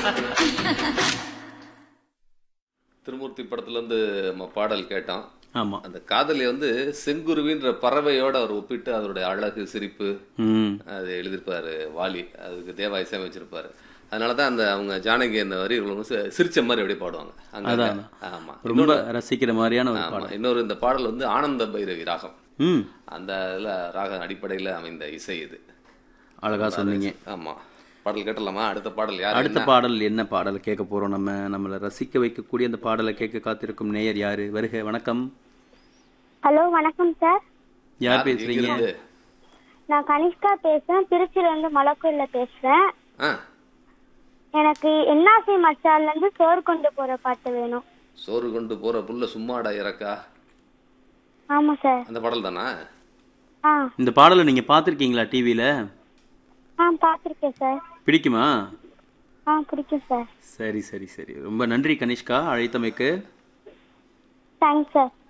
திருமூர்த்தி படத்துல இருந்து நம்ம பாடல் கேட்டோம் ஆமா அந்த காதலி வந்து செங்குருவின்ற பறவையோட அவர் ஒப்பிட்டு அதனுடைய அழகு சிரிப்பு ம் அது எழுதியிருப்பாரு வாலி அதுக்கு தேவா இசையமைச்சிருப்பாரு அதனால தான் அந்த அவங்க ஜானகி அந்த வரி ரொம்ப சி- சிரிச்ச மாதிரி அப்படியே பாடுவாங்க அங்க அதான். ஆமா ரொம்ப ரசிக்கிற மாதிரியான ஒரு ஆமா பாடல் இன்னொரு இந்த பாடல் வந்து ஆனந்த பைரவி ராகம் ம் அந்த இதுல ராக அடிப்படையில அமைந்த இசை இது அழகா சொன்னீங்க ஆமா பாடல் கேட்டலாமா அடுத்த பாடல் யார் அடுத்த பாடல் என்ன பாடல் கேட்க போறோம் நம்ம நம்மளை ரசிக்க வைக்கக்கூடிய அந்த பாடலை கேட்க காத்திருக்கும் நேயர் யாரு வருக வணக்கம் ஹலோ வணக்கம் சார் யார் பேசுறீங்க இருந்து நான் கனிஷ்கா பேசுறேன் திருச்சியில இருந்து மலக்கூர்ல பேசுறேன் ஆ எனக்கு என்னாசி மச்சான்ல இருந்து சோறு கொண்டு போற பாட்டு வேணும் சோறு கொண்டு போற புள்ள சும்மாடா இறக்கா ஆமா சார் அந்த பாடல் தானா ஆ இந்த பாடலை நீங்க பார்த்திருக்கீங்களா டிவியில ஆ பார்த்துருக்கேன் சார் பிடிக்குமா ஆ பிடிக்கும் சார் சரி சரி சரி ரொம்ப நன்றி கனிஷ்கா அழைத்தமைக்கு தேங்க்ஸ் சார்